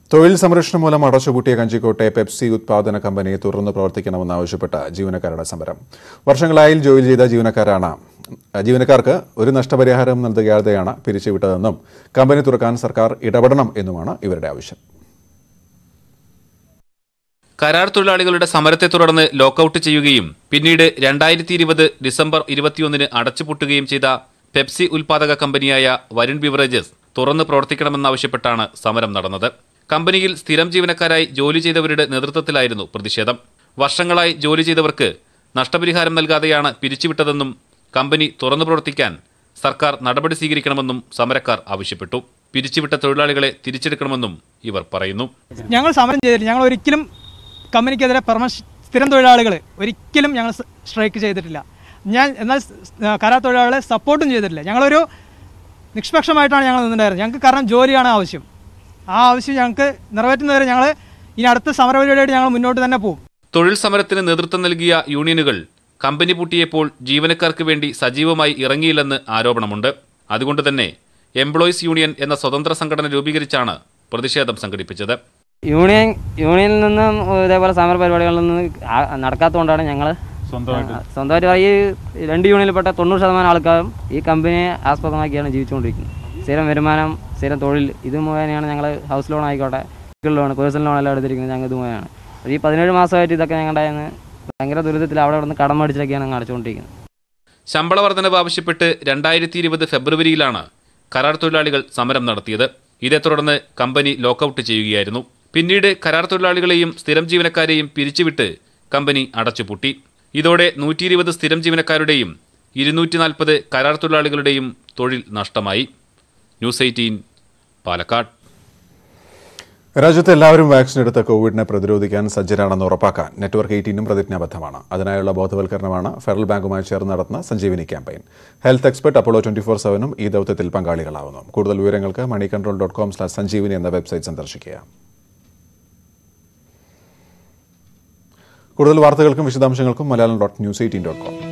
തൊഴിൽ സംരക്ഷണം മൂലം അടച്ചുപൂട്ടിയ കഞ്ചിക്കോട്ടെ പെപ്സി ഉത്പാദന കമ്പനി തുറന്നു പ്രവർത്തിക്കണമെന്നാവശ്യപ്പെട്ട് ജീവനക്കാരുടെ സമരം വർഷങ്ങളായി ജോലി ചെയ്ത ജീവനക്കാരാണ് ജീവനക്കാർക്ക് ഒരു നഷ്ടപരിഹാരം നൽകാതെയാണ് പിരിച്ചുവിട്ടതെന്നും കമ്പനി തുറക്കാൻ സർക്കാർ ഇടപെടണം എന്നുമാണ് ഇവരുടെ ആവശ്യം കരാർ തൊഴിലാളികളുടെ സമരത്തെ തുടർന്ന് ലോക്കൌട്ട് ചെയ്യുകയും പിന്നീട് രണ്ടായിരത്തി ഇരുപത് ഡിസംബർ ഇരുപത്തിയൊന്നിന് അടച്ചുപൂട്ടുകയും ചെയ്ത പെപ്സി ഉൽപാദക കമ്പനിയായ വരുൺ ബിവറേജസ് തുറന്ന് പ്രവർത്തിക്കണമെന്നാവശ്യപ്പെട്ടാണ് സമരം നടന്നത് കമ്പനിയിൽ സ്ഥിരം ജീവനക്കാരായി ജോലി ചെയ്തവരുടെ നേതൃത്വത്തിലായിരുന്നു പ്രതിഷേധം വർഷങ്ങളായി ജോലി ചെയ്തവർക്ക് നഷ്ടപരിഹാരം നൽകാതെയാണ് പിരിച്ചുവിട്ടതെന്നും കമ്പനി തുറന്നു പ്രവർത്തിക്കാൻ സർക്കാർ നടപടി സ്വീകരിക്കണമെന്നും സമരക്കാർ ആവശ്യപ്പെട്ടു പിരിച്ചുവിട്ട തൊഴിലാളികളെ തിരിച്ചെടുക്കണമെന്നും ഇവർ പറയുന്നു ഞങ്ങൾ സമരം ചെയ്തിട്ടില്ല ഞങ്ങൾ ഒരിക്കലും കമ്പനിക്കെതിരെ പെർമ സ്ഥിരം തൊഴിലാളികൾ ഒരിക്കലും ഞങ്ങൾ സ് സ്ട്രൈക്ക് ചെയ്തിട്ടില്ല ഞാൻ എന്നാൽ സ്- സ് കരാർ തൊഴിലാളികളെ സപ്പോർട്ടും ചെയ്തിട്ടില്ല ഞങ്ങളൊരു നിഷ്പക്ഷമായിട്ടാണ് ഞങ്ങൾ നിന്നിട്ടുണ്ടായിരുന്നത് ഞങ്ങൾക്ക് കാരണം ജോലിയാണ് ആവശ്യം ആ ആവശ്യം ഞങ്ങൾക്ക് നിറവേറ്റുന്നവരെ ഞങ്ങൾ ഇനി അടുത്ത സമരപരിപാടിയായിട്ട് ഞങ്ങൾ മുന്നോട്ട് തന്നെ പോകും തൊഴിൽ സമരത്തിന് നേതൃത്വം നൽകിയ യൂണിയനുകൾ കമ്പനി പൂട്ടിയപ്പോൾ ജീവനക്കാർക്ക് വേണ്ടി സജീവമായി ഇറങ്ങിയില്ലെന്ന് ആരോപണമുണ്ട് അതുകൊണ്ട് തന്നെ എംപ്ലോയീസ് യൂണിയൻ എന്ന സ്വതന്ത്ര സംഘടന രൂപീകരിച്ചാണ് പ്രതിഷേധം സംഘടിപ്പിച്ചത് യൂണിയൻ യൂണിയനിൽ നിന്നും ഇതേപോലെ സമര പരിപാടികളിൽ നിന്ന് ആ- നടക്കാത്തതുകൊണ്ടാണ് ഞങ്ങൾ സ്വന്തമായിട്ട് ഈ രണ്ട് യൂണിയനിൽപ്പെട്ട തൊണ്ണൂറ് ശതമാനം ആൾക്കാരും ഈ കമ്പനിയെ ആസ്പദമാക്കിയാണ് ജീവിച്ചുകൊണ്ടിരിക്കുന്നത് സ്ഥിരം വരുമാനം സ്ഥിരം തൊഴിൽ ഇത് മുഖേനയാണ് ഞങ്ങൾ ഹൗസ് ലോൺ ആയിക്കോട്ടെ വെഹിക്കിൾ ലോൺ പേഴ്സണൽ ലോൺ എല്ലാം എടുത്തിരിക്കുന്നത് ഞങ്ങൾ ഇത് മുഖേനയാണ് ഈ പതിനേഴ് മാസമായിട്ട് ഇതൊക്കെ ഞങ്ങളുടെ കയ്യിൽ നിന്ന് ഭയങ്കര ദുരിതത്തിൽ അവിടെ ഇവിടെ നിന്ന് കടം മേടിച്ചൊക്കെയാണ് ഞങ്ങൾ അടച്ചുകൊണ്ടിരിക്കുന്നത് ശമ്പള വർധനവ് ആവശ്യപ്പെട്ട് രണ്ടായിരത്തി ഇരുപത് ഫെബ്രുവരിയിലാണ് കരാർ തൊഴിലാളികൾ സമരം നടത്തിയത് ഇതേ തുടർന്ന് കമ്പനി ലോക്കൌട്ട് ചെയ്യുകയായിരുന്നു പിന്നീട് കരാർ തൊഴിലാളികളെയും സ്ഥിരം ജീവനക്കാരെയും പിരിച്ചുവിട്ട് കമ്പനി അടച്ചുപൂട്ടി ഇതോടെ നൂറ്റി ഇരുപത് സ്ഥിരം ജീവനക്കാരുടെയും ഇരുന്നൂറ്റി നാൽപ്പത് കരാർ തൊഴിലാളികളുടെയും തൊഴിൽ നഷ്ടമായി ന്യൂസ് എയ്റ്റീൻ പാലക്കാട് രാജ്യത്ത് എല്ലാവരും വാക്സിൻ എടുത്ത് കോവിഡിനെ പ്രതിരോധിക്കാൻ സജ്ജരാണെന്ന് ഉറപ്പാക്കാൻ നെറ്റ്വർക്ക് എയ്റ്റീനും പ്രതിജ്ഞാബദ്ധമാണ് അതിനായുള്ള ബോധവൽക്കരണമാണ് ഫെഡറൽ ബാങ്കുമായി ചേർന്ന് നടത്തുന്ന Sanjeevini campaign health expert Apollo twenty four സെവനും ഈ ദൌത്യത്തിൽ പങ്കാളികളാവുന്നു കൂടുതൽ വിവരങ്ങൾക്ക് money control dot com slash Sanjeevini എന്ന വെബ്സൈറ്റ് സന്ദർശിക്കുക കൂടുതൽ വാർത്തകൾക്കും വിശദാംശങ്ങൾക്കും Malayalam dot news eighteen dot com